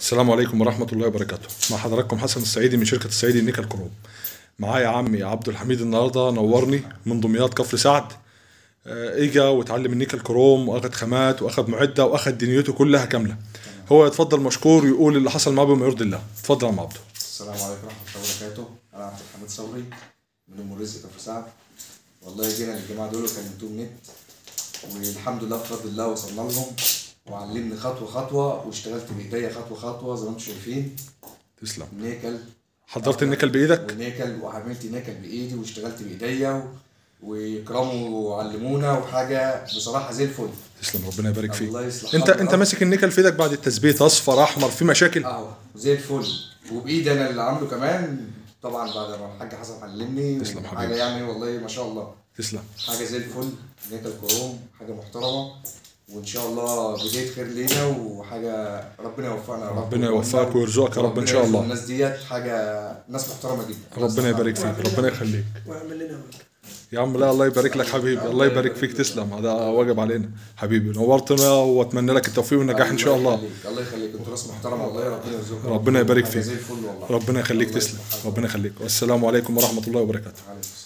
السلام عليكم ورحمة الله وبركاته مع حضراتكم حسن السعيدي من شركة السعيدي نيكل كروم معايا عمي عبد الحميد النهاردة نورني من دمياط كفر سعد آه، اجا واتعلم النيكل كروم واخد خامات واخد معدة واخد دنيته كلها كاملة هو يتفضل مشكور ويقول اللي حصل معاه بما يرضي الله اتفضل يا عم عبده السلام عليكم ورحمة الله وبركاته أنا عبد الحميد صبري من أم الرزق كفر سعد والله جينا للجماعة دول كلمتهم نت والحمد لله بفضل الله وصلنا لهم وعلمني خطوة خطوة واشتغلت بإيديا خطوة خطوة زي ما انتم شايفين تسلم نيكل حضرت النيكل بايدك ونيكل وعملت نيكل بإيدي واشتغلت بإيديا و- ويكرموا وعلمونا وحاجة بصراحة زي الفل تسلم ربنا يبارك فيك الله يصلح انت حالك. انت ماسك النيكل في ايدك بعد التثبيت اصفر احمر في مشاكل اه زي الفل وبايدي انا اللي عامله كمان طبعا بعد ما الحاج حسن علمني تسلم حاجه حبيبي. يعني والله ما شاء الله تسلم حاجه زي الفل نيكل كروم حاجه محترمه وان شاء الله بدايه خير لينا وحاجه ربنا يوفقنا يا رب ربنا يوفقك ويرزقك يا رب ان شاء وربنا الله يرزق الناس ديت حاجه ناس محترمه جدا ربنا يبارك فيك ربنا يخليك واعمل لنا ورد يا عم لا الله يبارك لك حبيبي الله يبارك فيك تسلم هذا واجب علينا حبيبي نورتنا واتمنى لك التوفيق والنجاح ان شاء الله يخليك. الله يخليك انتوا ناس محترمه والله ربنا يرزقكم ربنا يبارك حاجة فيك. زي الفل والله ربنا يخليك الله تسلم يصلح حالك. ربنا يخليك والسلام عليكم ورحمة الله وبركاته عليكم السلام